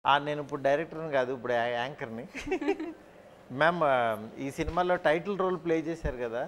ఆ, నేను ఇప్పుడు డైరెక్టర్ని కాదు ఇప్పుడు యా- యాంకర్ని మ్యామ్ ఆ, ఈ సినిమాలో టైటిల్ రోల్ ప్లే చేశారు కదా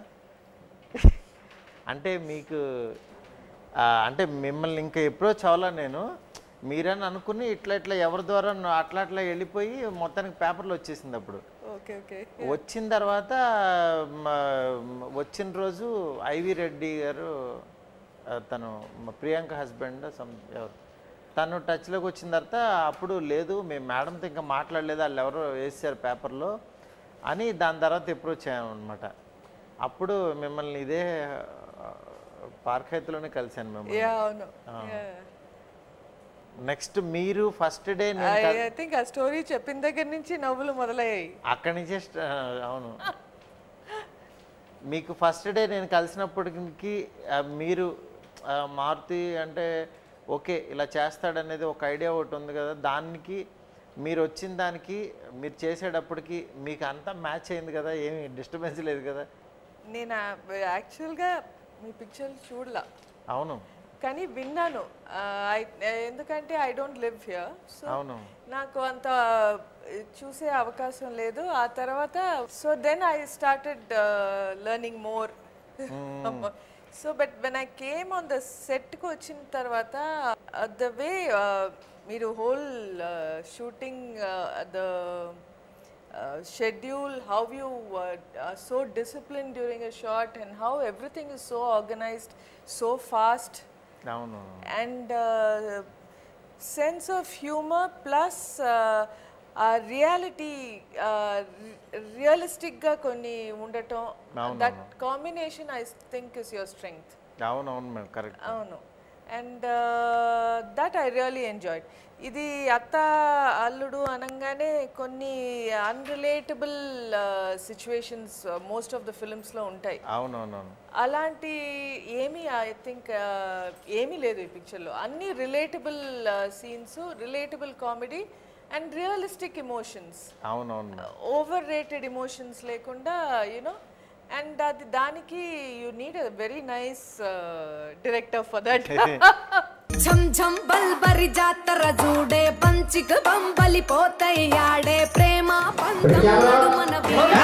అంటే మీకు ఆ, అంటే మిమ్మల్ని ఇంకా అప్రోచ్ అవ్వాలా నేను మీరని అనుకుని ఇట్లా ఇట్లా ఎవరి ద్వారా నా- అట్లా అట్లా వెళ్ళిపోయి మొత్తానికి పేపర్లో వచ్చేసింది అప్పుడు ఓకే ఓకే వచ్చిన తర్వాత మ- వచ్చిన రోజు ఐవి రెడ్డి గారు ఆ, తను మా ప్రియాంక హస్బెండ్ సమ్ ఎవరు తను టచ్లోకి వచ్చిన తర్వాత అప్పుడు లేదు మేము మేడంతో ఇంకా మాట్లాడలేదు వాళ్ళు ఎవరో వేసారు పేపర్లో అని దాని తర్వాత అప్రోచ్ అయ్యామన్నమాట అప్పుడు మిమ్మల్ని ఇదే పార్క్ హైత్లోనే కలిశాను మిమ్మల్ని యా అవును నెక్స్ట్ మీరు ఫస్ట్ డే నేను కల్- ఐ థింక్ ఆ స్టోరీ చెప్పిన దగ్గర నుంచి నవ్వులు మొదలయ్యాయి అక్కడి నుంచే స్ట- అవును మీకు ఫస్ట్ డే నేను కలిసినప్పటికి ఆ, మీరు ఆ, మారుతి అంటే ఓకే ఇలా చేస్తాడనేది ఒక ఐడియా ఒకటి ఉంది కదా దానికి మీరు వచ్చిన దానికి మీరు చేసేటప్పటికి మీకు అంతా మ్యాచ్ అయింది కదా ఏమి డిస్టర్బెన్స్ లేదు కదా నేను యాక్చువల్గా మీ పిక్చర్ చూడలా అవును కానీ విన్నాను ఆ, I- ఎందుకంటే I don't live here so అవును నాకు అంత చూసే అవకాశం లేదు ఆ తర్వాత so then I started learning more so but when I came on the సెట్కి వచ్చిన తర్వాత ద వే మీరు whole shooting the schedule, how you uh, are so disciplined during a shot, and how everything is so organized, so fast, అవును and uh, sense of humor plus uh, ఆ reality రియలిస్టిక్గా కొన్ని ఉండటం that combination I think is your strength అవును అవును madam correct అవును and that I really enjoyed ఇది అత్త అల్లుడు అనగానే కొన్ని unrelatable situations most of the ఫిల్మ్స్లో ఉంటాయి అవును అవును అవును అలాంటి ఏమీ ఐ థింక్ ఏమీ లేదు ఈ పిక్చర్లో అన్ని relatable scenes relatable comedy and realistic emotions అవును అవును మేడం ఓవర్ రేటెడ్ ఎమోషన్స్ లేకుండా యూనో అండ్ అది దానికి you need a very nice director for that ఝం ఝం బల్బరి జాతర జూడే పంచిక బంబలి పోతయ్యాడే ప్రేమ పంతం నడుమన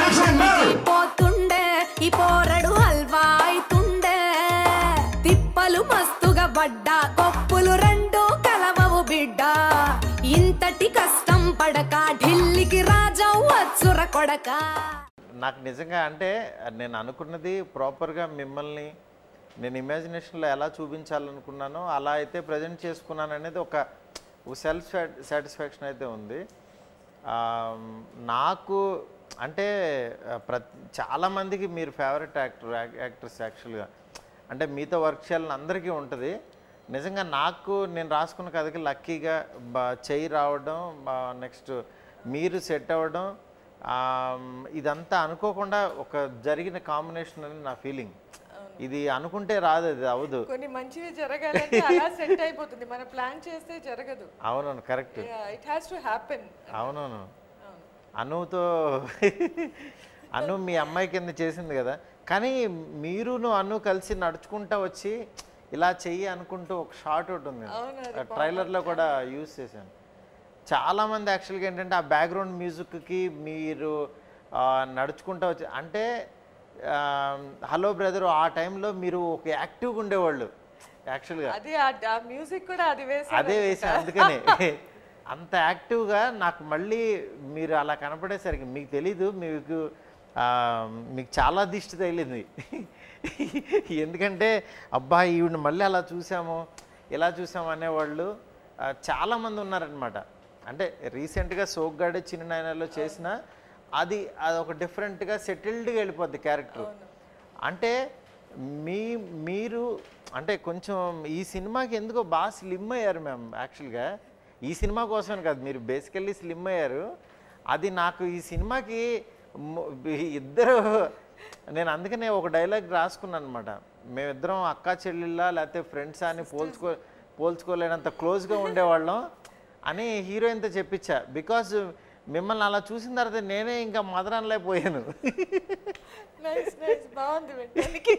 పోతుండే ఈ పోరడు హల్వా అయితుండే తిప్పలు మస్తుగా పడ్డా కొప్పులు రెండు కలవవు బిడ్డ ఇంతటి కష్టం పడక ఢిల్లీకి రాజావు వచ్చుర కొడక నాకు నిజంగా అంటే నేను అనుకున్నది ప్రాపర్గా మిమ్మల్ని నేను ఇమాజినేషన్లో ఎలా చూపించాలనుకున్నానో అలా అయితే ప్రజెంట్ చేసుకున్నాను అనేది ఒక సెల్ఫ్ సాటిస్ఫాక్షన్ అయితే ఉంది ఆ, నాకు అంటే ఆ, ప్రతి చాలామందికి మీరు ఫేవరెట్ యాక్టర్ యాక్టర్స్ యాక్చువల్గా అంటే మీతో వర్క్ చేయాలని అందరికీ ఉంటుంది నిజంగా నాకు నేను రాసుకున్న కథకి లక్కీగా బా చెయ్యి రావడం నెక్స్ట్ మీరు సెట్ అవ్వడం ఆ, ఇదంతా అనుకోకుండా ఒక జరిగిన కాంబినేషన్ అని నా ఫీలింగ్ ఇది అనుకుంటే రాదు అది అవదు కొన్ని మంచివి జరగాలంటే అలా సెట్ అయిపోతుంది మనం ప్లాన్ చేస్తే జరగదు అవునవును correct it has to happen అవునవును అనుతో అను మీ అమ్మాయి కింద చేసింది కదా కానీ మీరును అను కలిసి నడుచుకుంటా వచ్చి ఇలా చెయ్యి అనుకుంటూ ఒక షార్ట్ ఒకటి ఉంది అవును, ట్రైలర్లో కూడా యూజ్ చేశాను చాలామంది యాక్చువల్గా ఏంటంటే ఆ బ్యాక్గ్రౌండ్ మ్యూజిక్కి మీరు ఆ, నడుచుకుంటా వచ్చి అంటే ఆ, హలో బ్రదర్ ఆ టైంలో మీరు ఒక యాక్టివ్గా ఉండేవాళ్ళు యాక్చువల్గా అది ఆ- ఆ మ్యూజిక్ కూడా అది వేసి అదే వేసాను అందుకనే అంత యాక్టివ్గా నాకు మళ్ళీ మీరు అలా కనపడేసరికి మీకు తెలీదు మీకు ఆ, మీకు చాలా దిష్టి తగిలింది ఎందుకంటే అబ్బా ఈవిడ మళ్ళీ అలా చూసాము ఇలా చూసాము అనేవాళ్ళు ఆ, చాలామంది ఉన్నారనమాట అంటే రీసెంట్గా సోగ్గాడే చిన్న నాయనలో చేసిన అది అది ఒక డిఫరెంట్గా సెటిల్డ్గా వెళ్ళిపోద్ది క్యారెక్టర్ అంటే మీ మీరు అంటే కొంచెం ఈ సినిమాకి ఎందుకో బాగా స్లిమ్ అయ్యారు మ్యామ్ యాక్చువల్గా ఈ సినిమా కోసమే కాదు మీరు బేసికల్లీ స్లిమ్ అయ్యారు అది నాకు ఈ సినిమాకి ము- ఇద్దరు నేను అందుకనే ఒక డైలాగ్ రాసుకున్నాను అనమాట మేమిద్దరం అక్కా చెల్లెళ్ళ లేకపోతే ఫ్రెండ్స్ అని పోల్చుకో పోల్చుకోలేనంత క్లోజ్గా ఉండేవాళ్ళం అని హీరోయిన్తో చెప్పించా బికాజ్ మిమ్మల్ని అలా చూసిన తర్వాత నేనే ఇంకా మదనలేకపోయాను నైస్ నైస్ బాగుంది వినడానికి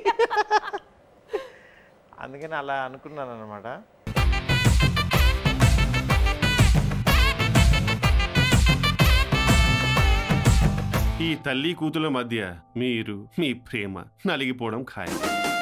అందుకని అలా అనుకున్నాను అనమాట తల్లి కూతుల మధ్య మీరు మీ ప్రేమ నలిగిపోవడం ఖాయం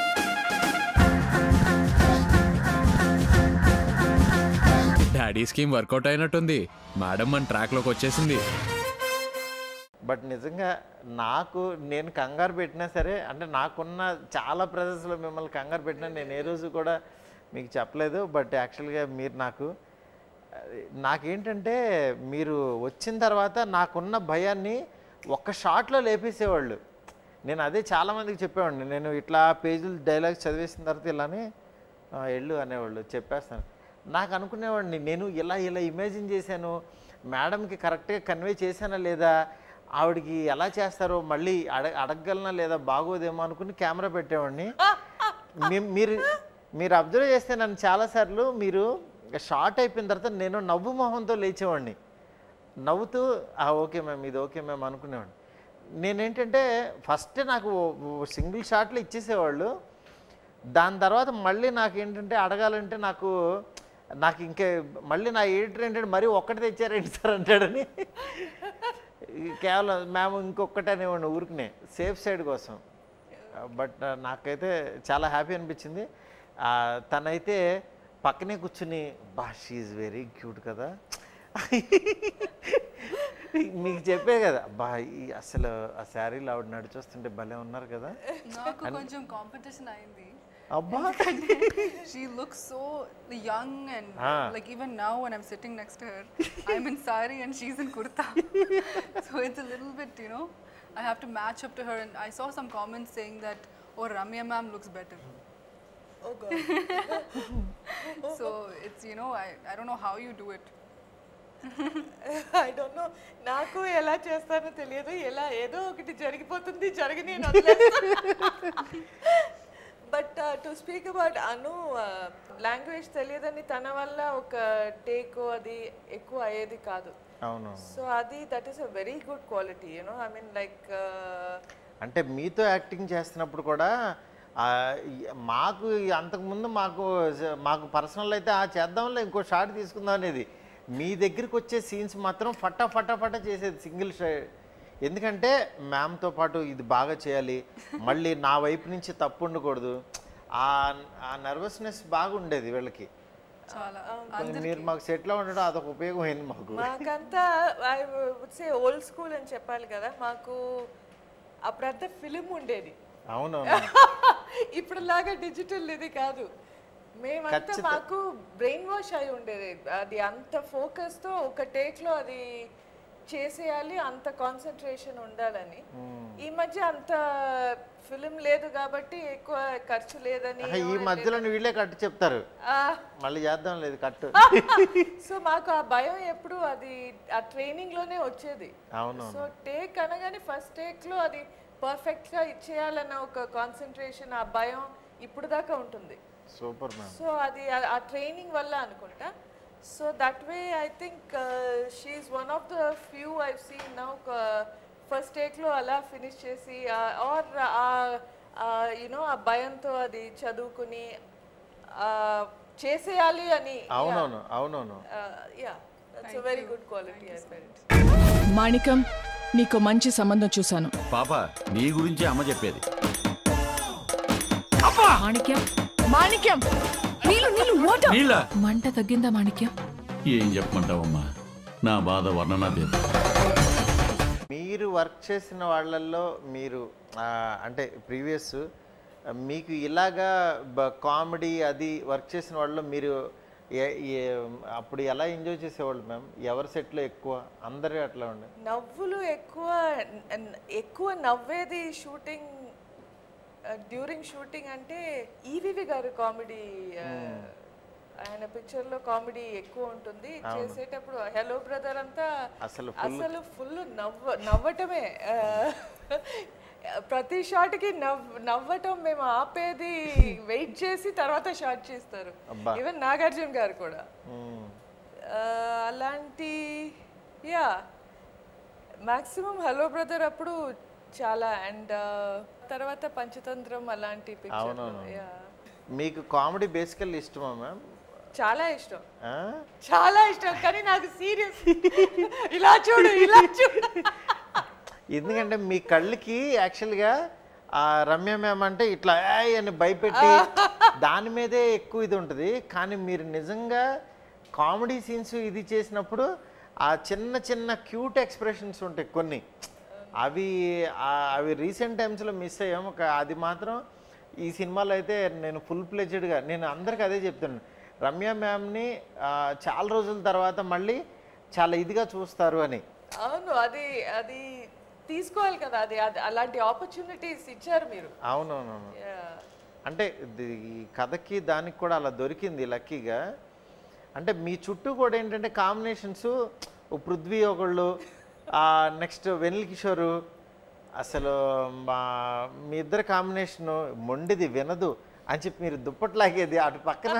డాడీ స్కీమ్ వర్కౌట్ అయినట్టుంది మేడం మన ట్రాక్లోకి వచ్చేసింది బట్ నిజంగా నాకు నేను కంగారు పెట్టినా సరే అంటే నాకున్న చాలా ప్రెజెన్స్లో మిమ్మల్ని కంగారు పెట్టినా నేను ఏ రోజు కూడా మీకు చెప్పలేదు బట్ యాక్చువల్గా మీరు నాకు అది నాకేంటంటే మీరు వచ్చిన తర్వాత నాకున్న భయాన్ని ఒక్క షాట్లో లేపేసేవాళ్ళు నేను అదే చాలామందికి చెప్పేవాడిని నేను ఇట్లా పేజీలు డైలాగ్స్ చదివేసిన తర్వాత ఇలానే "ఆ, వెళ్ళు అనేవాళ్ళు చెప్పేస్తాను నాకు అనుకునేవాడిని నేను ఇలా ఇలా ఇమాజిన్ చేశాను మేడంకి కరెక్ట్గా కన్వే చేశానా లేదా ఆవిడకి ఎలా చేస్తారో మళ్ళీ అడ అడగగలనా లేదా బాగోదేమో అనుకుని కెమెరా పెట్టేవాడిని మీ- మీరు మీరు అబ్జర్వ్ చేస్తే నన్ను చాలాసార్లు మీరు షార్ట్ అయిపోయిన తర్వాత నేను నవ్వు మొహంతో లేచేవాడిని నవ్వుతూ "ఆ, ఓకే మ్యామ్ ఇది ఓకే మ్యామ్ అనుకునేవాడిని నేనేంటంటే ఫస్ట్ నాకు సింగిల్ షాట్లు ఇచ్చేసేవాళ్ళు దాని తర్వాత మళ్ళీ నాకు ఏంటంటే అడగాలంటే నాకు నాకు ఇంకే మళ్ళీ నా ఎడిటర్ ఏంటంటే మరీ ఒక్కటి తెచ్చారేంటి సార్ అంటాడని ఈ కేవలం మేము ఇంకొకటి అనేవాడిని ఊరికనే సేఫ్ సైడ్ కోసం బట్ నాకైతే చాలా హ్యాపీ అనిపించింది ఆ, తనైతే పక్కనే కూర్చుని బా షీఈ్ వెరీ క్యూట్ కదా మీకు చెప్పే కదా బా ఈ అసలు ఆ శారీలో ఆవిడ నడిచొస్తుంటే భలే ఉన్నారు కదా నాకు కొంచెం కాంపిటీషన్ అయింది అబ్బా she looks so young and Ah. like even now when I'm sitting next to her, I'm in sari and she's in kurta. so it's a little bit, you know, I have to match up to her. And I saw some comments saying that, oh, Ramya ma'am looks better. Oh God. So it's, you know, I, I don't know how you do it. I don't know నాకు ఎలా చేస్తానో తెలియదు ఎలా ఏదో ఒకటి జరిగిపోతుంది జరగని but to speak about Anu language తెలియదని తన వల్ల ఒక టేక్ అది ఎక్కువ అయ్యేది కాదు అవును సో అది that is a very good quality you know I mean like అంటే మీతో యాక్టింగ్ చేస్తున్నప్పుడు కూడా ఆ, ఈ- మాకు ఈ అంతకుముందు మాకు జ- మాకు పర్సనల్ అయితే ఆ చేద్దాంలో ఇంకో షాట్ తీసుకుందాం అనేది మీ దగ్గరికి వచ్చే సీన్స్ మాత్రం ఫటా ఫటా ఫటా చేసేది సింగిల్ షా ఎందుకంటే మ్యామ్తో పాటు ఇది బాగా చేయాలి మళ్ళీ నా వైపు నుంచి తప్పు ఉండకూడదు ఆ ఆ నర్వస్నెస్ బాగుండేది వీళ్ళకి Chala. మీరు మాకు సెట్లో ఉండడం అదొక ఉపయోగం అయింది మాకు మాకంతా I would say old school అని చెప్పాలి కదా మాకు అప్పుడంతా ఫిలిం ఉండేది అవునవును ఇప్పుడు లాగా డిజిటల్ ఇది కాదు మేమంతా మాకు బ్రెయిన్ వాష్ అయి ఉండేది అది అంత focus తో ఒక take లో అది చేసేయాలి అంత కాన్సన్ట్రేషన్ ఉండాలని ఈ మధ్య అంత ఫిలిం లేదు కాబట్టి ఎక్కువ ఖర్చు లేదని ఆహా, ఈ మధ్యలో వీళ్ళే కట్టు చెప్తారు ఆ, మళ్ళీ చేద్దాం లేదు కట్టు సో మాకు ఆ భయం ఎప్పుడు అది ఆ ట్రైనింగ్ లోనే వచ్చేది అవును సో టేక్ అనగానే ఫస్ట్ టేక్ లో అది పర్ఫెక్ట్ గా ఇచ్చేయాలన్న ఒక కాన్సన్ట్రేషన్ ఆ భయం ఇప్పుడు దాకా ఉంటుంది సూపర్ మ్యామ్ సో అది ఆ- ఆ ట్రైనింగ్ వల్ల అనుకుంటా so that way I think she one of the few I seen now first టేక్లో అలా ఫినిష్ చేసి ఆర్ యునో ఆ భయంతో అది చదువుకుని ఆ, చేసేయాలి అని అవునవును అవునవును yeah that's a very good quality I felt Manikam నీకు మంచి సంబంధం చూశాను పాప నీ గురించి అమ్మ చెప్పేది మాణిక్యం మాణిక్యం నీళ్ళు నీళ్ళు వాటర్ నీళ్ళ మంట తగ్గిందా మాణిక్యం ఏం చెప్పమంటావమ్మా నా బాధ వర్ణనాతీతం మీరు వర్క్ చేసిన వాళ్ళల్లో మీరు ఆ, అంటే ప్రీవియస్ మీకు ఇలాగా కామెడీ అది వర్క్ చేసిన వాళ్ళలో మీరు ఏ- ఏ- అప్పుడు ఎలా ఎంజాయ్ చేసేవాళ్ళు మ్యామ్ ఎవరి సెట్లో ఎక్కువ అందరూ అట్లా ఉండే నవ్వులు ఎక్కువ న- ఎక్కువ నవ్వేది షూటింగ్ డ్యూరింగ్ షూటింగ్ అంటే ఈవివి గారు కామెడీ ఆయన పిక్చర్ లో కామెడీ ఎక్కువ ఉంటుంది చేసేటప్పుడు హలో బ్రదర్ అంతా అసలు అసలు ఫుల్ నవ్వ నవ్వటమే ఆ, ప్రతి షాట్ కి నవ్ నవ్వటం మేము ఆపేది వెయిట్ చేసి తర్వాత షాట్ చేస్తారు అబ్బా. ఈవెన్ నాగార్జున గారు కూడా మ్మ్. ఆ, అలాంటి యా మాక్సిమం హలో బ్రదర్ అప్పుడు చాలా అండ్ తర్వాత పంచతంత్రం అలాంటి పిక్చర్ అవునవును. మీకు కామెడీ బేసికల్ ఇష్టమా మ్యామ్ చాలా ఇష్టం చాలా ఇష్టం కానీ నాకు సీరియస్ ఇలా చూడు ఇలా చూడు ఎందుకంటే మీ కళ్ళకి యాక్చువల్గా ఆ రమ్య మ్యామ్ అంటే ఇట్లా "ఏయ్" అని భయపెట్టి దాని మీదే ఎక్కువ ఇది ఉంటుంది కానీ మీరు నిజంగా కామెడీ సీన్స్ ఇది చేసినప్పుడు ఆ చిన్న చిన్న క్యూట్ ఎక్స్ప్రెషన్స్ ఉంటాయి కొన్ని అవి ఆ- అవి రీసెంట్ టైమ్స్లో మిస్ అయ్యాం ఒక అది మాత్రం ఈ సినిమాలో అయితే నేను ఫుల్ ప్లెజ్డ్గా నేను అందరికి అదే చెప్తున్నాను రమ్య మ్యామ్ని చాలా రోజుల తర్వాత మళ్ళీ చాలా ఇదిగా చూస్తారు అని అవును అది అది తీసుకోవాలి కదా అది అది అలాంటి ఆపర్చునిటీస్ ఇచ్చారు మీరు అవునవునవును Yeah. అంటే ఇది ఈ కథకి దానికి కూడా అలా దొరికింది లక్కీగా అంటే మీ చుట్టూ కూడా ఏంటంటే కాంబినేషన్స్ పృథ్వీ ఒకళ్ళు నెక్స్ట్ వెనిల్ కిషోరు అసలు మా మీ ఇద్దరు కాంబినేషను మొండిది వినదు అని చెప్పి మీరు దుప్పట్లాగేది అటు పక్కన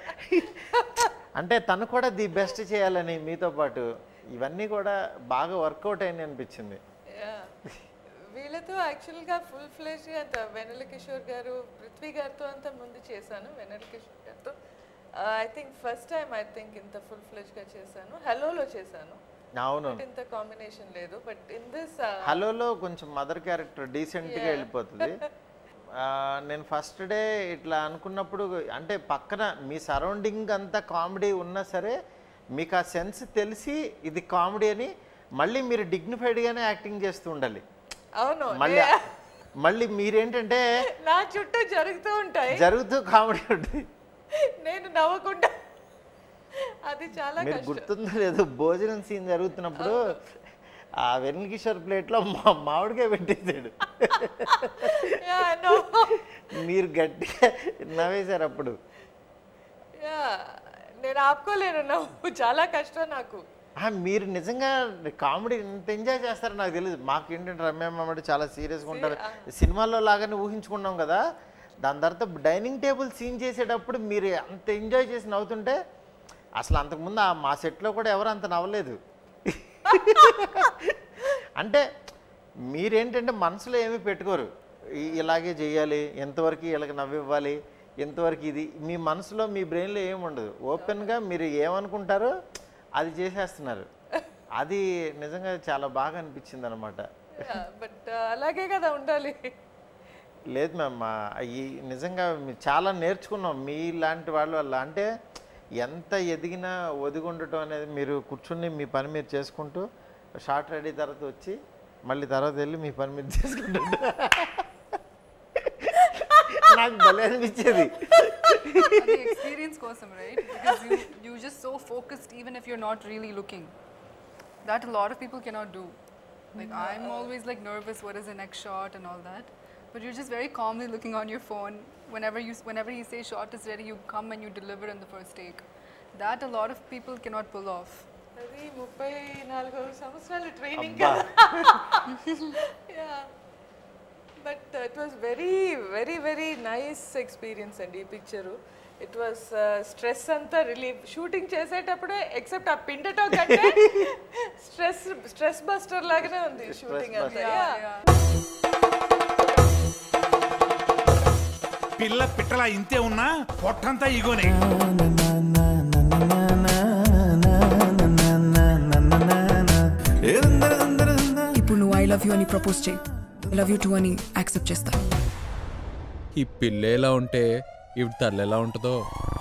అంటే తను కూడా ది బెస్ట్ చేయాలని మీతో పాటు ఇవన్నీ కూడా బాగా వర్కౌట్ అయింది అనిపించింది Yeah. వీళ్ళతో యాక్చువల్గా ఫుల్ ఫ్లెజ్ అంత వెనల కిషోర్ గారు పృథ్వీ గారితో అంత ముందు చేశాను వెనల కిషోర్ గారితో I think first time I think ఇంత ఫుల్ ఫ్లెజ్గా చేశాను హలోలో చేశాను అవును But ఇంత కాంబినేషన్ లేదు బట్ ఇన్ దిస్ హలోలో కొంచెం మదర్ క్యారెక్టర్ డీసెంట్గా వెళ్ళిపోతుంది ఆ, నేను ఫస్ట్ డే ఇట్లా అనుకున్నప్పుడు అంటే పక్కన మీ సరౌండింగ్ అంతా కామెడీ ఉన్నా సరే మీకు ఆ సెన్స్ తెలిసి ఇది కామెడీ అని మళ్ళీ మీరు డిగ్నిఫైడ్గానే యాక్టింగ్ చేస్తూ ఉండాలి అవును మళ్ళీ మళ్ళీ మీరేంటంటే నా చుట్టూ జరుగుతూ ఉంటాయి జరుగుతూ కామెడీ ఉంటుంది నేను నవ్వకుండా అది చాలా మీరు కష్టం గుర్తుందో లేదో భోజనం సీన్ జరుగుతున్నప్పుడు ఆ వెనిల్ కిషోర్ ప్లేట్లో మా మామిడికాయ పెట్టేశాడు Yeah, no. మీరు గట్టిగా నవ్వేశారు అప్పుడు Yeah, నేను ఆపుకోలేను నవ్వు చాలా కష్టం నాకు ఆ, మీరు నిజంగా కామెడీ ఎంత ఎంజాయ్ చేస్తారో నాకు తెలియదు మాకు ఏంటంటే రమ్య మామిడి చాలా సీరియస్గా ఉంటారు సినిమాల్లో లాగానే ఊహించుకున్నాం కదా దాని తర్వాత డైనింగ్ టేబుల్ సీన్ చేసేటప్పుడు మీరు అంత ఎంజాయ్ చేసి నవ్వుతుంటే అసలు అంతకుముందు ఆ మా సెట్లో కూడా ఎవరు అంత నవ్వలేదు అంటే మీరేంటంటే మనసులో ఏమీ పెట్టుకోరు ఈ- ఇలాగే చేయాలి ఎంతవరకు వీళ్ళకి నవ్వివ్వాలి ఎంతవరకు ఇది మీ మనసులో మీ బ్రెయిన్లో ఏమి ఉండదు ఓపెన్గా మీరు ఏమనుకుంటారో అది చేసేస్తున్నారు అది నిజంగా చాలా బాగా అనిపించింది అనమాట బట్ అలాగే కదా ఉండాలి లేదు మ్యామ్ ఆ, ఈ నిజంగా మీ- చాలా నేర్చుకున్నాం మీ లాంటి వాళ్ళ వల్ల అంటే ఎంత ఎదిగినా ఒదిగి ఉండటం అనేది మీరు కూర్చుని మీ పని మీరు చేసుకుంటూ షార్ట్ రెడీ తర్వాత వచ్చి మళ్ళీ తర్వాత వెళ్ళి మీ పని మీరు చేసుకుంటుంటా నాకు భలే అనిపించేది అది ఎక్స్పీరియన్స్ కోసం right because you you just so focused even if you're not really looking that lot of people cannot do like I'm always like nervous what is the next shot and all that but you're just very calmly looking on your phone whenever you whenever you say shot is ready you come and you deliver in the first take that a lot of people cannot pull off అది ముప్పై నాలుగు సంవత్సరాలు training but it was very very very nice experience అండి ఈ picture it was stress అంతా relief shooting చేసేటప్పుడే except ఆ పిండటం కంటే స్ట్రెస్ స్ట్రెస్ బస్టర్ లాగానే ఉంది షూటింగ్ అంతా Yeah. పిల్ల పిట్టలా ఇంతే ఉన్నా పొట్టంతా ఇగోనే ఇప్పుడు నువ్వు ఐ లవ్ యూ అని ప్రపోజ్ చేయి ఐ లవ్ యూ టూ అని యాక్సెప్ట్ చేస్తా ఈ పిల్ల ఎలా ఉంటే ఇప్పుడు తల్లి ఎలా ఉంటుందో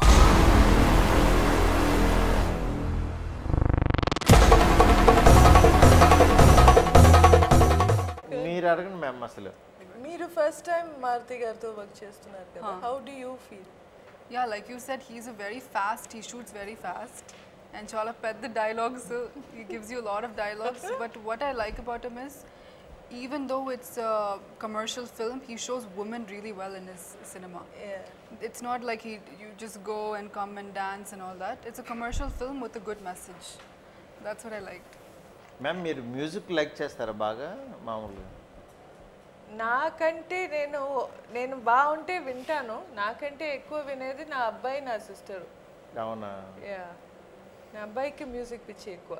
మీరు అడగండి మ్యామ్ అసలు మీరు ఫస్ట్ టైం మారుతి గారితో వర్క్ చేస్తున్నారు కదా how do you feel Yeah, like you said, he's a very fast, he shoots very fast. And Chala the dialogues, uh, he gives you a lot of dialogues. but what I like about him is, even though it's a commercial film, he shows women really well in his cinema. It's not like he you just go and come and dance and all that. It's a commercial film with a good message. That's what I liked. Ma'am మీరు music like చేస్తారా బాగా మామూలుగా నాకంటే నేను నేను బాగుంటే వింటాను నాకంటే ఎక్కువ వినేది నా అబ్బాయి నా సిస్టరు అవునా యా నా అబ్బాయికి మ్యూజిక్ పిచ్చి ఎక్కువ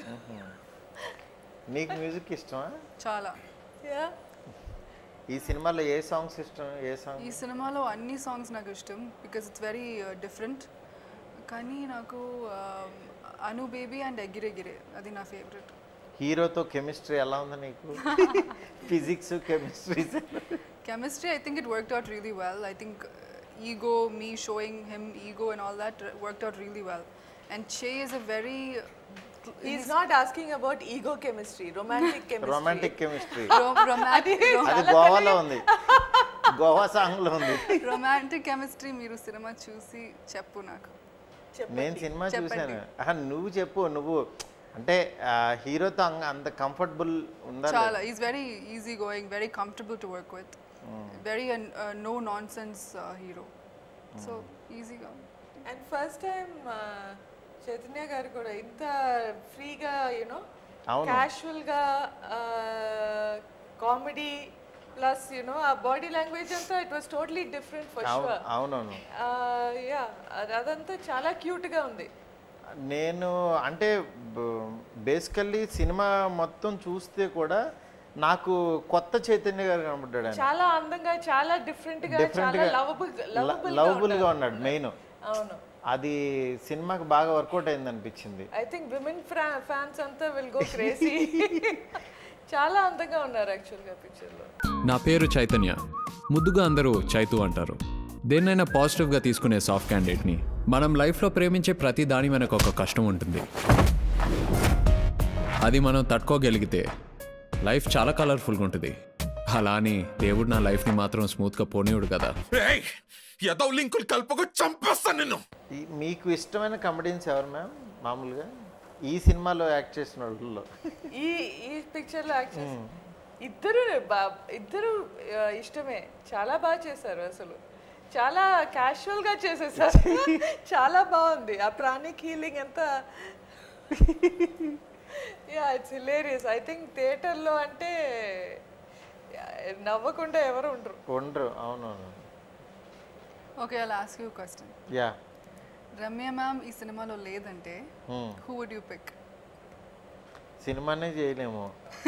నీకు మ్యూజిక్ ఇష్టమా Chala. యా ఈ సినిమాలో ఏ సాంగ్స్ ఇష్టం ఏ సాంగ్ ఈ సినిమాలో అన్ని సాంగ్స్ నాకు ఇష్టం బికాస్ ఇట్స్ వెరీ డిఫరెంట్ కానీ నాకు అను బేబీ అండ్ ఎగిరెగిరే అది నా ఫేవరెట్ హీరోతో కెమిస్ట్రీ ఎలా ఉంది నీకు physics chemistry Chemistry, I think it worked out really well. I think uh, ego, me showing him ego and all that uh, worked out really well. And Che is a very. He's not asking about ego chemistry, romantic chemistry. Romantic chemistry ro- romantic, అది గోవాలో ఉంది గోవా సాంగ్లో ఉంది romantic chemistry మీరు cinema చూసి చెప్పు నాకు నేను సినిమా చెప్పండి. చూశాను ఆహా, నువ్వు చెప్పు నువ్వు అంటే హీరోతో అంత కంఫర్టబుల్ ఉందా లేదా? చాలా is very easy going very comfortable to work with very no nonsense hero so ఈజీగా and first time Chaitanya garu కూడా ఇంత ఫ్రీగా యూనో అవును. క్యాషువల్గా కామెడీ ప్లస్ యూనో ఆ బాడీ లాంగ్వేజ్ అంతా it was totally different for అవును షూర్ అవునవును యా అదంతా చాలా క్యూట్గా ఉంది నేను అంటే బేసికల్లీ సినిమా మొత్తం చూస్తే కూడా నాకు కొత్త చైతన్య గారు కనబడ్డాడు ఆయన చాలా అందంగా చాలా డిఫరెంట్ గా డిఫరెంట్ చాలా గా లవబుల్ లవబుల్ లవబుల్ గా ఉన్నాడు మెయిన్ అవును అది సినిమాకి బాగా వర్కౌట్ అయింది అనిపించింది ఐ థింక్ విమెన్ ఫ్యాన్స్ అంతా విల్ గో క్రేజీ చాలా అందంగా ఉన్నారు యాక్చువల్గా పిక్చర్లో నా పేరు చైతన్య ముద్దుగా అందరూ చైతు అంటారు దేన్నైనా పాజిటివ్గా తీసుకునే సాఫ్ట్ క్యాండిడేట్ని మనం లైఫ్లో ప్రేమించే ప్రతి దాని వెనక ఒక కష్టం ఉంటుంది అది మనం తట్టుకోగలిగితే లైఫ్ చాలా కలర్ఫుల్గా ఉంటుంది అలా అని దేవుడు నా లైఫ్ని మాత్రం స్మూత్గా పోనీయుడు కదా ఏదో లింకులు కలుపుకు చంపేస్తాను నిన్ను ఈ- మీకు ఇష్టమైన కమెడియన్స్ ఎవరు మ్యామ్ మామూలుగా ఈ సినిమాలో యాక్ట్ చేసిన వాళ్ళలో ఈ ఈ పిక్చర్లో యాక్చువల్ ఇద్దరు బా- ఇద్దరు ఆ, ఇష్టమే చాలా బాగా చేశారు అసలు చాలా క్యాషువల్ గా చేసేసారు చాలా బాగుంది ఆ ప్రాణిక్ హీలింగ్ అంతా yeah it's hilarious I think థియేటర్లో అంటే yeah, నవ్వకుండా ఎవరు ఉండరు ఉండరు అవునవును okay I ask you question yeah Ramya ma'am ఈ సినిమాలో లేదంటే హూ వుడ్ యూ పిక్ సినిమానే చేయలేము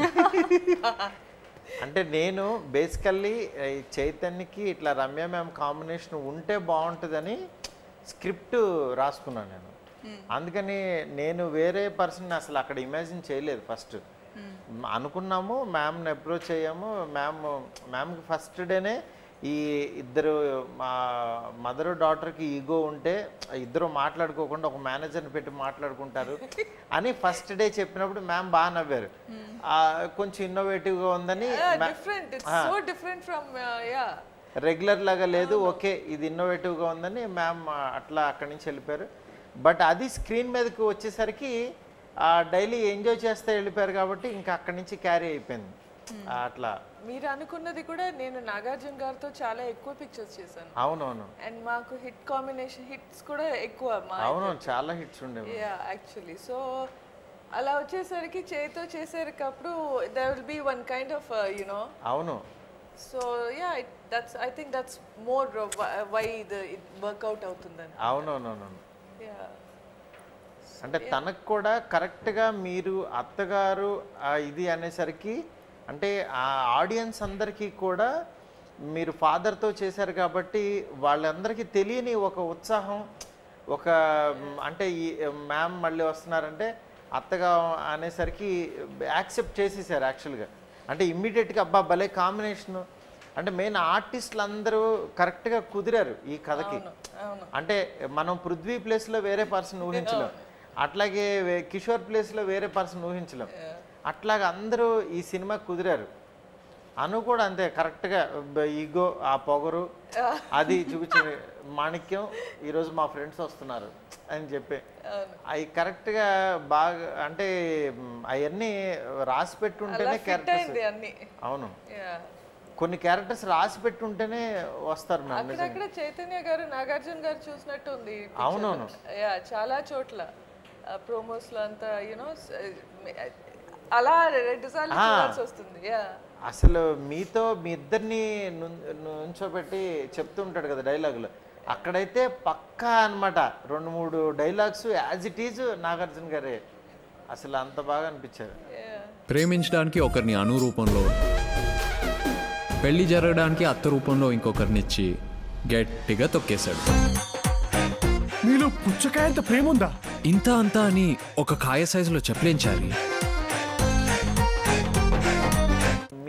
అంటే నేను బేసికల్లీ చైతన్యకి ఇట్లా రమ్య మ్యామ్ కాంబినేషన్ ఉంటే బాగుంటుందని స్క్రిప్ట్ రాసుకున్నాను నేను అందుకని నేను వేరే పర్సన్ అసలు అక్కడ ఇమాజిన్ చేయలేదు ఫస్ట్ అనుకున్నాము మ్యామ్ని అప్రోచ్ అయ్యాము మ్యామ్ మ్యామ్కి ఫస్ట్ డేనే ఈ ఇద్దరు మా మదర్ డాటర్కి ఈగో ఉంటే ఇద్దరు మాట్లాడుకోకుండా ఒక మేనేజర్ని పెట్టి మాట్లాడుకుంటారు అని ఫస్ట్ డే చెప్పినప్పుడు మ్యామ్ బాగా నవ్వారు ఆ, కొంచెం ఇన్నోవేటివ్గా ఉందని different it's so different from yeah regular లాగా లేదు ఓకే ఇది ఇన్నోవేటివ్గా ఉందని మ్యామ్ అట్లా అక్కడి నుంచి వెళ్ళిపోయారు బట్ అది స్క్రీన్ మీదకి వచ్చేసరికి డైలీ ఎంజాయ్ చేస్తే వెళ్ళిపోయారు కాబట్టి ఇంకా అక్కడి నుంచి క్యారీ అయిపోయింది ఆ, అట్లా మీరు అనుకున్నది కూడా నేను నాగార్జున గారితో చాలా ఎక్కువ పిక్చర్స్ చేశాను అవునవును అండ్ మాకు హిట్ కాంబినేషన్ హిట్స్ కూడా ఎక్కువ మా అవునవును చాలా హిట్స్ ఉండేవి యా యాక్చువల్లీ సో అలా వచ్చేసరికి చేతితో చేసేటప్పుడు they will be one kind of you know అవును so yeah that's I think that's more why the it work out అవుతుందని అవునవునవును యా అంటే తనకు కూడా కరెక్ట్గా మీరు అత్తగారు ఆ ఇది అనేసరికి అంటే ఆ ఆడియన్స్ అందరికీ కూడా మీరు ఫాదర్తో చేశారు కాబట్టి వాళ్ళందరికీ తెలియని ఒక ఉత్సాహం ఒక మ్, అంటే ఈ మ్యామ్ మళ్ళీ వస్తున్నారంటే అత్తగా అనేసరికి యాక్సెప్ట్ చేసేసారు యాక్చువల్గా అంటే ఇమ్మీడియట్గా అబ్బా భలే కాంబినేషను అంటే మెయిన్ ఆర్టిస్టులు అందరూ కరెక్ట్గా కుదిరారు ఈ కథకి అంటే మనం పృథ్వీ ప్లేస్లో వేరే పర్సన్ ఊహించలేం అట్లాగే వే- కిషోర్ ప్లేస్లో వేరే పర్సన్ ఊహించలేం అట్లాగా అందరూ ఈ సినిమా కుదిరారు అను కూడా అంతే కరెక్ట్గా ఈగో ఆ పొగరు అది చూపించే మాణిక్యం ఈరోజు మా ఫ్రెండ్స్ వస్తున్నారు అని చెప్పి అవి కరెక్ట్గా బాగా అంటే అవన్నీ రాసి అలా పెట్టుంటేనే ఫిట్ క్యారెక్టర్స్ అయింది అన్ని అవును యా కొన్ని క్యారెక్టర్స్ రాసి పెట్టుంటేనే వస్తారు మ్యామ్ నిజంగా అక్కడక్కడ చైతన్య గారు నాగార్జున గారు చూసినట్టు ఉంది ఈ అవునవును. picture లో. యా చాలా చోట్ల ప్రోమోస్ లో అంతా యునో అలా రెండు సార్లు ఆ. చూడాల్సి వస్తుంది యా అసలు మీతో మీ ఇద్దరిని నుం- నుంచోబెట్టి చెప్తుంటాడు కదా డైలాగులు అక్కడైతే పక్కా అన్నమాట రెండు మూడు dialogues as it is Nagarjuna గారే అసలు అంత బాగా అనిపించారు ప్రేమించడానికి ఒకరిని అను రూపంలో పెళ్లి జరగడానికి అత్త రూపంలో ఇంకొకరినిచ్చి గట్టిగా తొక్కేశాడు మీలో పుచ్చకాయంత ప్రేమ ఉందా ఇంత అంతా అని ఒక కాయ సైజులో చెప్పలేం చాలి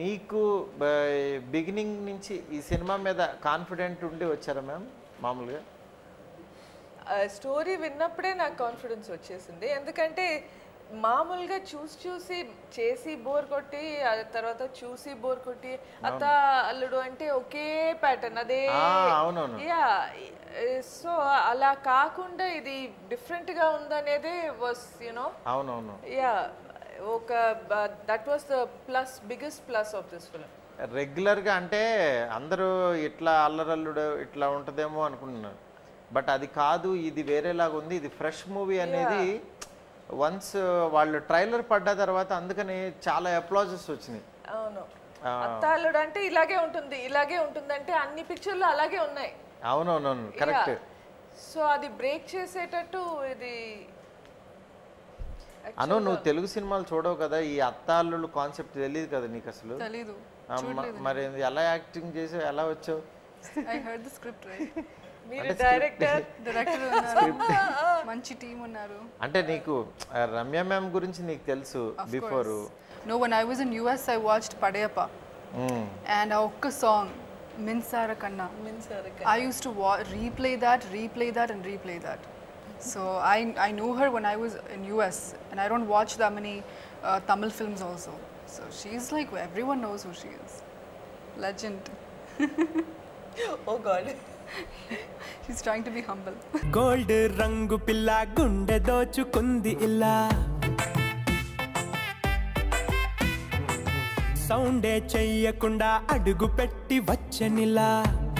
మీకు బిగినింగ్ నుంచి ఈ సినిమా మీద కాన్ఫిడెంట్ ఉండి వచ్చారా మ్యామ్ మామూలుగా స్టోరీ విన్నప్పుడే నాకు కాన్ఫిడెన్స్ వచ్చేసింది ఎందుకంటే మామూలుగా చూసి చూసి చేసి బోర్ కొట్టి ఆ తర్వాత చూసి బోర్ కొట్టి అత్త అల్లుడు అంటే ఒకే ప్యాటర్న్ అదే ఆ, అవునవును. యా సో అలా కాకుండా ఇది డిఫరెంట్ గా ఉందనేదే వాస్ యునో అవునవును యా ఒక that was the plus biggest plus of this film రెగ్యులర్గా అంటే అందరూ ఇట్లా అల్లరల్లుడు ఇట్లా ఉంటుందేమో అనుకుంటున్నారు బట్ అది కాదు ఇది వేరేలాగా ఉంది ఇది ఫ్రెష్ మూవీ అనేది వన్స్ వాళ్ళు ట్రైలర్ పడ్డ తర్వాత అందుకని చాలా అప్లాజెస్ వచ్చినాయి అవును ఆ. అత్త అల్లుడు అంటే ఇలాగే ఉంటుంది ఇలాగే ఉంటుంది అంటే అన్ని పిక్చర్లు అలాగే ఉన్నాయి అవునవునవును కరెక్ట్ సో అది బ్రేక్ చేసేటట్టు ఇది అను నువ్వు తెలుగు సినిమాలు చూడవు కదా ఈ అత్తాళ్ళు కాన్సెప్ట్ తెలియదు కదా నీకు అసలు తెలీదు ఆ, మ- మరి ఎలా యాక్టింగ్ చేసావు ఎలా వచ్చావు I heard the script right మీరు డైరెక్టర్ డైరెక్టర్ ఉన్నారు మంచి టీం ఉన్నారు అంటే నీకు ఆ, రమ్య మ్యామ్ గురించి నీకు తెలుసు before No, when I was in US, I watched Padayappa. And a okka song, Minsara Kanna. I used to wa- replay that, replay that, and replay that. So I, I knew her when I was in US, and I don't watch that many uh, Tamil films also. So she's like everyone knows who she is. Legend. Oh god She's trying to be humble. Gold రంగు పిల్ల గుండె దోచుకుంది ఇలా సౌండే చెయ్యకుండా అడుగు పెట్టి వచ్చనిలా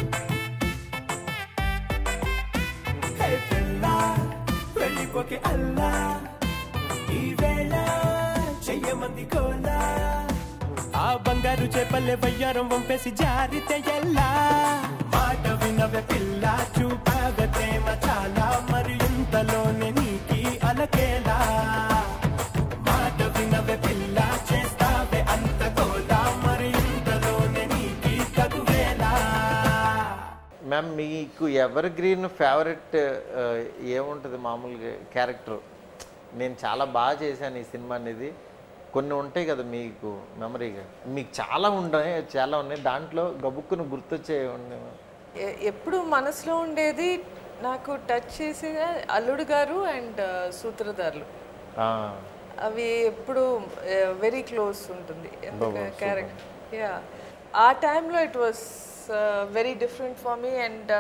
హే పిల్ల, వెళ్ళిపోకి అల్లా ఈ వేళ చెయ్యమంది కోలా ఆ బంగారు చేపల్లె వయ్యారం వంపేసి జారితే ఎల్లా మాట వినవే పిల్ల చూపావే ప్రేమ చాలా మరి ఇంతలోనే నీకి అలకేలా మాట వినవే పిల్ల చేస్తావే అంత కోలా మరి ఇంతలోనే నీకి తగువేలా మ్యామ్ మీకు ఎవర్ గ్రీన్ ఫేవరెట్ ఏముంటుంది మామూలుగా క్యారెక్టర్ నేను చాలా బాగా చేశాను ఈ సినిమా అనేది కొన్ని ఉంటాయి కదా మీకు మెమరీగా మీకు చాలా ఉన్నాయి చాలా ఉన్నాయి దాంట్లో గబుక్కును గుర్తొచ్చే ఉన్నాయి ఎ- ఎప్పుడు మనసులో ఉండేది నాకు టచ్ చేసే అల్లుడు గారు అండ్ సూత్రధారులు అవి ఎప్పుడు వెరీ క్లోజ్ ఉంటుంది క్యారెక్టర్ యా ఆ టైంలో it was very different for me and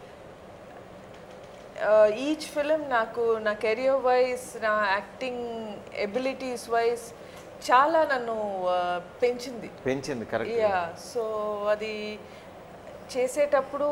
each film నాకు నా కెరియర్ వైజ్ నా యాక్టింగ్ ఎబిలిటీస్ వైజ్ చాలా నన్ను uh, పెంచింది పెంచింది కరెక్ట్ యా సో అది చేసేటప్పుడు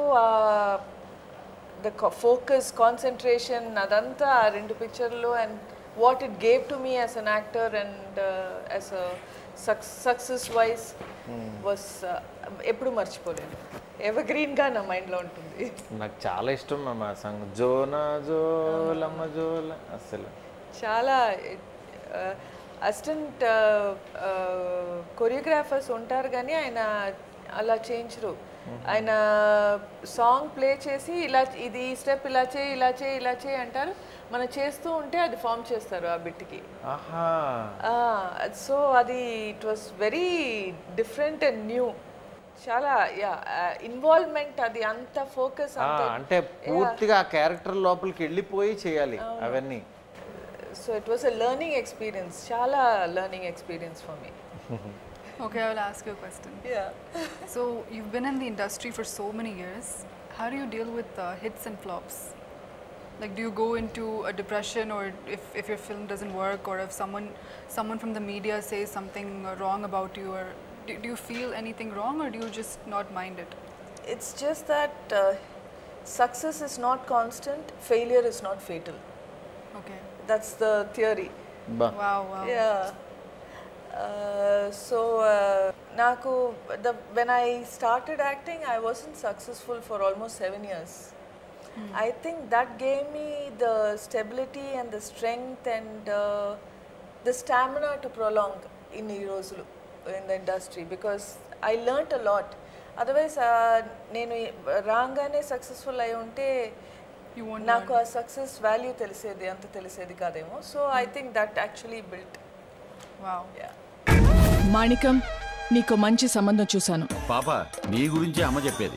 ద ఫోకస్ కాన్సన్ట్రేషన్ అదంతా ఆ రెండు పిక్చర్లు and what it gave to me as an actor and as a success wise was ఎప్పుడు మర్చిపోలేను ఎవర్ గ్రీన్గా నా మైండ్లో ఉంటుంది నాకు చాలా ఇష్టం మ్యామ్ ఆ సాంగ్ జోనా జోలమ్మ జోల అసలు చాలా అసిస్టెంట్ కొరియోగ్రాఫర్స్ ఉంటారు కానీ ఆయన అలా చేయించరు ఆయన సాంగ్ ప్లే చేసి ఇలా ఇది ఈ స్టెప్ ఇలా చేయి ఇలా చేయి ఇలా చేయి అంటారు మనం చేస్తూ ఉంటే అది ఫామ్ చేస్తారు ఆ బిట్కి ఆహా సో అది it was very different and new చాలా యా ఇన్వాల్వ్మెంట్ అది అంత ఫోకస్ ఆ, అంత అంటే పూర్తిగా ఆ క్యారెక్టర్ లోపలికి వెళ్ళిపోయి చేయాలి అవన్నీ so it was a learning experience చాలా learning experience for me Okay, I will ask you a question. Yeah. So you've been in the industry for so many years. How do you deal with uh, hits and flops? Like, do you go into a depression, or if, if your film doesn't work, or if someone someone from the media says something uh, wrong about you, or do, do you feel anything wrong, or do you just not mind it? It's just that uh, success is not constant, failure is not fatal. Okay. That's the theory. బా Wow, wow. Yeah. Uh, so, uh, Naku, the, when I started acting, I wasn't successful for almost seven years. I think that gave me the stability and the strength and uh, the stamina to prolong in ఈ రోజులు in the industry because I learnt a lot. Otherwise నేను రాగానే successful అయి ఉంటే You won't నాకు ఆ success value తెలిసేది అంత తెలిసేది కాదేమో so I think that actually built Wow. Manikam, నీకు మంచి సంబంధం చూశాను పాప నీ గురించి అమ్మ చెప్పేది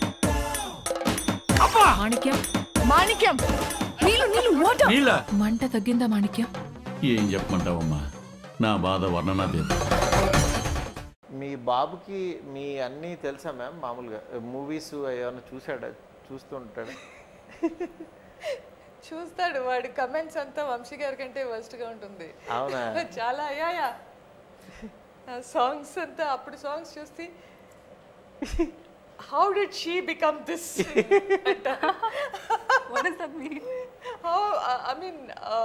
మాణిక్యం మాణిక్యం నీళ్ళు నీళ్ళు వాటర్ నీళ్ళ? మంట తగ్గిందా మాణిక్యం ఏం చెప్పమంటావమ్మా నా బాధ వర్ణనాతీతం మీ బాబుకి మీ అన్నీ తెలుసా మ్యామ్ మామూలుగా మూవీస్ ఏమైనా చూసాడా చూస్తుంటాడా చూస్తాడు వాడి కమెంట్స్ అంతా వంశీ గారి కంటే worst గా ఉంటుంది అవునా? చాలా యా యా సాంగ్స్ అంతా అప్పుడు సాంగ్స్ చూస్తే how did she become this What does that mean? How I mean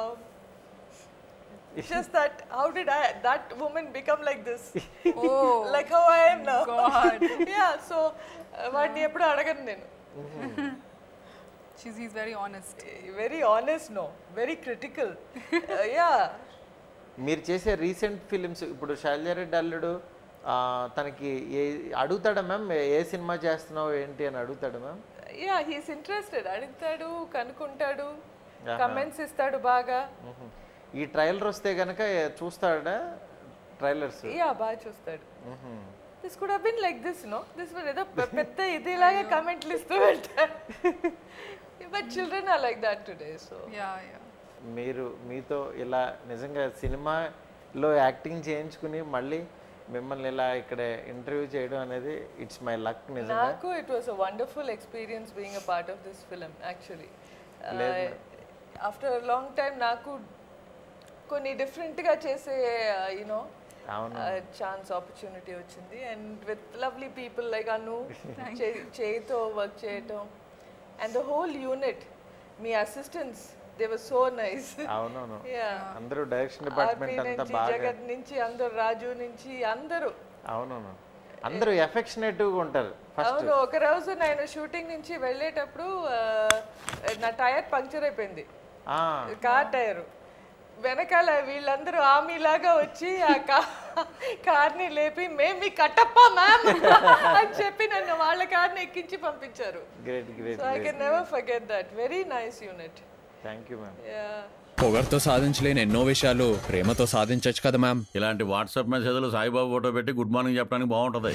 just that how did i that woman become like this Oh, like how i am now God. yeah so uh, వాడిని ఎప్పుడు అడగను నేను She's, he's very honest. Very honest no very critical yeah మీరు చేసే recent films ఇప్పుడు శైలజారెడ్డి అల్లుడు ఆ, తనకి ఏ అడుగుతాడా మ్యామ్ ఏ సినిమా చేస్తున్నావు ఏంటి అని అడుగుతాడా మ్యామ్ యా హీస్ ఇంట్రెస్టెడ్ అడుగుతాడు కనుక్కుంటాడు ఆహా. కమెంట్స్ ఇస్తాడు బాగా ఈ ట్రైలర్ వస్తే కనుక చూస్తాడా ట్రైలర్స్ యా బాగా చూస్తాడు this could been like this no this ఏదో పె- పెద్ద ఇదిలాగా కమెంట్లు ఇస్తూ వెళ్తాడు but children are like that today so Yeah, yeah. మీరు మీతో ఇలా నిజంగా సినిమాలో యాక్టింగ్ చేయించుకుని మళ్ళీ మిమ్మల్ని ఇలా ఇక్కడ ఇంటర్వ్యూ చేయడం అనేది ఇట్స్ మై లక్ నిజంగా నాకు it was a wonderful experience being a part of this film actually లేదు. ఆఫ్టర్ లాంగ్ టైం నాకు కొన్ని డిఫరెంట్గా చేసే యూనో అవును. ఛాన్స్ ఆపర్చునిటీ వచ్చింది and with lovely people like అను చేయితో వర్క్ చేయటం అండ్ ద హోల్ యూనిట్ మీ assistants they were so nice అవునవును Yeah. అందరూ డైరెక్షన్ ఆర్పి డిపార్ట్మెంట్ అంతా నుంచి బాగా జగత్ నుంచి అందరు రాజు నుంచి అందరూ అవునవును అందరూ ఎఫెక్షనేటివ్గా ఉంటారు ఫస్ట్ అవును ఒక రోజు నేను షూటింగ్ నుంచి వెళ్ళేటప్పుడు ఆ, నా టైర్ పంక్చర్ అయిపోయింది కార్ టైర్ వెనకాల వీళ్ళందరూ ఆమె లాగా వచ్చి ఆ కార్ని లేపి మేము మీ కట్టప్ప మ్యామ్ అని చెప్పి నన్ను వాళ్ళ కార్ని ఎక్కించి పంపించారు great great so I can never forget that very nice unit thank you ma'am పొగర్తో సాధించలేని ఎన్నో విషయాలు ప్రేమతో సాధించవచ్చు కదా మ్యామ్ ఇలాంటి వాట్సాప్ మెసేజ్లు సాయిబాబు ఫోటో పెట్టి గుడ్ మార్నింగ్ చెప్పడానికి బాగుంటుంది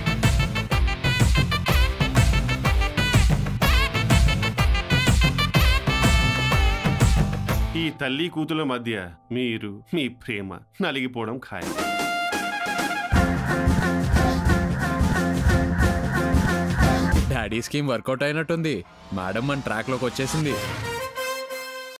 ఈ తల్లి కూతుల మధ్య మీరు మీ ప్రేమ నలిగిపోవడం ఖాయం డాడీ స్కీమ్ వర్కౌట్ అయినట్టుంది మేడం మన ట్రాక్లోకి వచ్చేసింది